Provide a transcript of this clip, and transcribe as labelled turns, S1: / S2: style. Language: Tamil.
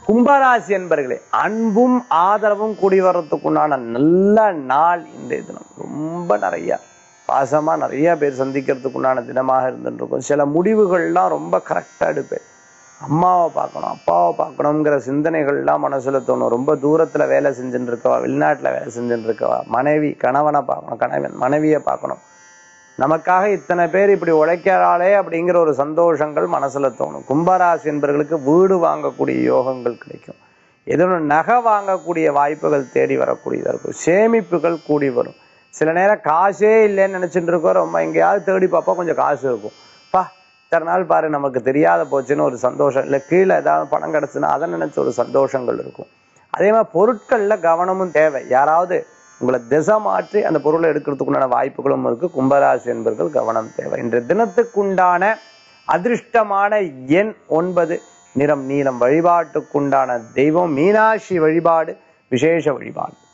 S1: கும்பராசி என்பர்களே அன்பும் ஆதரவும் கூடி வர்றதுக்குண்டான நல்ல நாள் இன்றைய தினம் ரொம்ப நிறைய பாசமா நிறைய பேர் சந்திக்கிறதுக்குண்டான தினமாக இருந்துட்டு இருக்கும் சில முடிவுகள்லாம் ரொம்ப கரெக்டா எடுப்பேன் அம்மாவை பார்க்கணும் அப்பாவை பார்க்கணுங்கிற சிந்தனைகள்லாம் மனசுல தோணும் ரொம்ப தூரத்துல வேலை செஞ்சுட்டு இருக்கவா வெளிநாட்டுல வேலை செஞ்சுட்டு இருக்கவா மனைவி கணவனை பார்க்கணும் கணவன் மனைவியை பார்க்கணும் நமக்காக இத்தனை பேர் இப்படி உழைக்கிறாளே அப்படிங்கிற ஒரு சந்தோஷங்கள் மனசுல தோணும் கும்பராசி என்பவர்களுக்கு வீடு வாங்கக்கூடிய யோகங்கள் கிடைக்கும் ஏதோ ஒண்ணு நகை வாங்கக்கூடிய வாய்ப்புகள் தேடி வரக்கூடியதா இருக்கும் சேமிப்புகள் கூடி வரும் சில நேரம் காசே இல்லைன்னு நினைச்சிட்டு இருக்கோம் ரொம்ப எங்கேயாவது தேடி பார்ப்போம் கொஞ்சம் காசு இருக்கும் பா இத்தனை நாள் பாரு நமக்கு தெரியாத போச்சுன்னு ஒரு சந்தோஷம் இல்லை கீழே ஏதாவது பணம் கிடச்சுன்னா அதை நினைச்ச ஒரு சந்தோஷங்கள் இருக்கும் அதே மாதிரி பொருட்கள்ல கவனமும் தேவை யாராவது உங்களை திசை மாற்றி அந்த பொருளை எடுக்கிறதுக்குண்டான வாய்ப்புகளும் இருக்கு கும்பராசி என்பர்கள் கவனம் தேவை இன்று தினத்துக்குண்டான அதிர்ஷ்டமான எண் ஒன்பது நிறம் நீலம் வழிபாட்டுக்குண்டான தெய்வம் மீனாட்சி வழிபாடு விசேஷ வழிபாடு